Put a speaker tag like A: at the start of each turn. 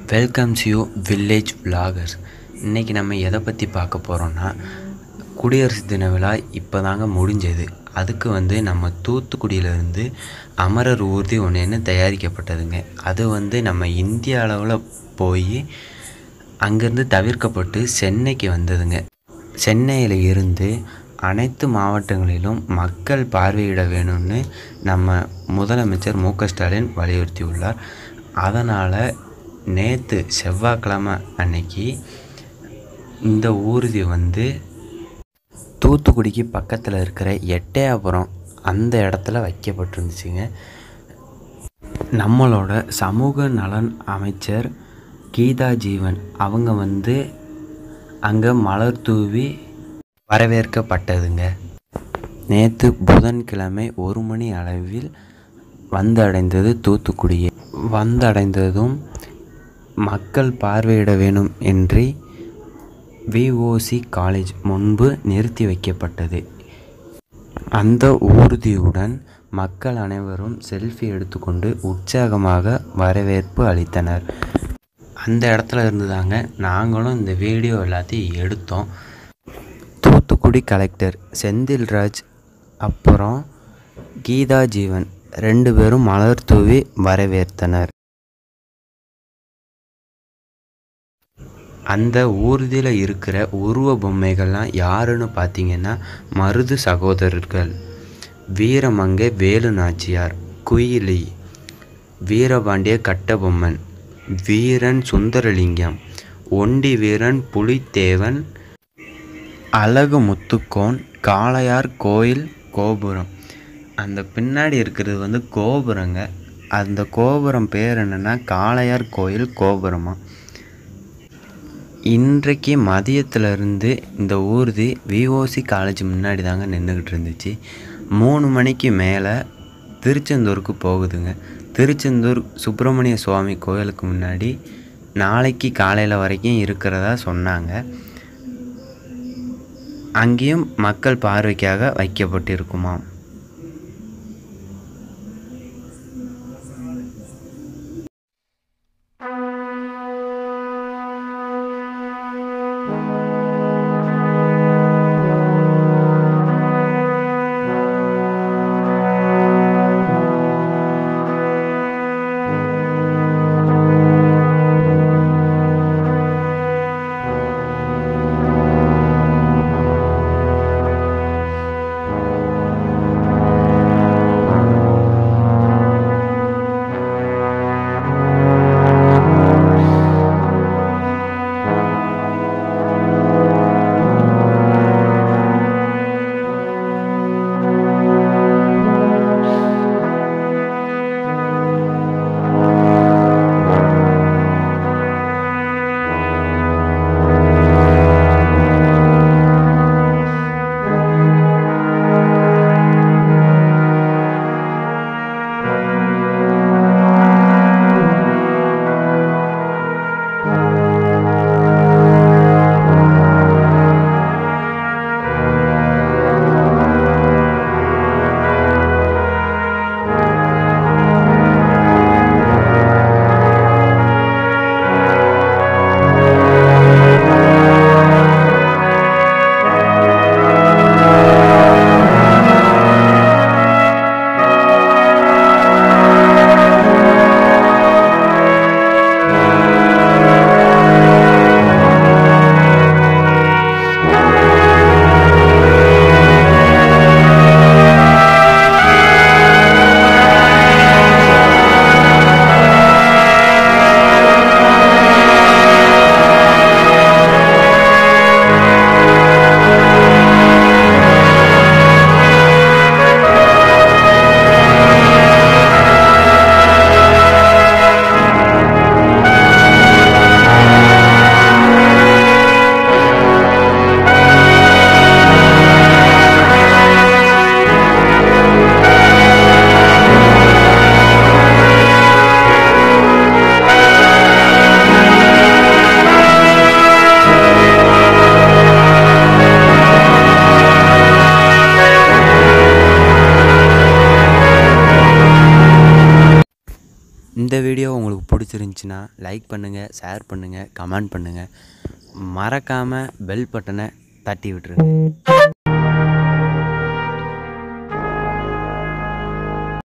A: welcome you village vloggers இன்றைக்கி நம்ம எதை பற்றி பார்க்க போகிறோன்னா குடியரசு தின விழா இப்போ தாங்க முடிஞ்சது அதுக்கு வந்து நம்ம தூத்துக்குடியிலேருந்து அமரர் ஊர்தி ஒன்று தயாரிக்கப்பட்டதுங்க அது வந்து நம்ம இந்திய அளவில் போய் அங்கேருந்து தவிர்க்கப்பட்டு சென்னைக்கு வந்ததுங்க சென்னையில் இருந்து அனைத்து மாவட்டங்களிலும் மக்கள் பார்வையிட வேணும்னு நம்ம முதலமைச்சர் மு க ஸ்டாலின் வலியுறுத்தியுள்ளார் அதனால் நேற்று செவ்வாய்க்கிழமை அன்னைக்கு இந்த ஊர்தி வந்து தூத்துக்குடிக்கு பக்கத்தில் இருக்கிற எட்டயபுரம் அந்த இடத்துல வைக்கப்பட்டிருந்துச்சுங்க நம்மளோட சமூக நலன் அமைச்சர் கீதா ஜீவன் அவங்க வந்து அங்கே மலர் தூவி வரவேற்கப்பட்டதுங்க நேற்று புதன்கிழமை ஒரு மணி அளவில் வந்தடைந்தது தூத்துக்குடியை வந்தடைந்ததும் மக்கள் பார்வையிட வேணும் என்று விஓசி காலேஜ் முன்பு நிறுத்தி வைக்கப்பட்டது அந்த ஊர்தியுடன் மக்கள் அனைவரும் செல்ஃபி எடுத்துக்கொண்டு உற்சாகமாக வரவேற்பு அளித்தனர் அந்த இடத்துல இருந்து தாங்க நாங்களும் இந்த வீடியோ எல்லாத்தையும் எடுத்தோம் தூத்துக்குடி கலெக்டர் செந்தில்ராஜ் அப்புறம் கீதா ஜீவன் ரெண்டு பேரும் மலர் தூவி வரவேற்றனர் அந்த ஊர்தியில் இருக்கிற உருவ பொம்மைகள்லாம் யாருன்னு பார்த்தீங்கன்னா மருது சகோதரர்கள் வீரமங்கை வேலு நாச்சியார் குயிலி வீரபாண்டிய கட்டபொம்மன் வீரன் சுந்தரலிங்கம் ஒண்டி வீரன் புலித்தேவன் அழகு முத்துக்கோன் காளையார் கோயில் கோபுரம் அந்த பின்னாடி இருக்கிறது வந்து கோபுரங்க அந்த கோபுரம் பேர் என்னென்னா காளையார் கோயில் கோபுரமா இன்றைக்கு மதியத்துலேருந்து இந்த ஊர்தி விஓசி காலேஜ் முன்னாடி தாங்க நின்றுக்கிட்டு இருந்துச்சு மூணு மணிக்கு மேலே திருச்செந்தூருக்கு போகுதுங்க திருச்செந்தூர் சுப்பிரமணிய சுவாமி கோயிலுக்கு முன்னாடி நாளைக்கு காலையில் வரைக்கும் இருக்கிறதா சொன்னாங்க அங்கேயும் மக்கள் பார்வைக்காக வைக்கப்பட்டிருக்குமாம் இந்த வீடியோ உங்களுக்கு பிடிச்சிருந்தா பிடிச்சிருந்துச்சின்னா லைக் பண்ணுங்கள் ஷேர் பண்ணுங்கள் கமெண்ட் பண்ணுங்கள் மறக்காமல் பெல் பட்டனை தட்டி விட்டுருங்க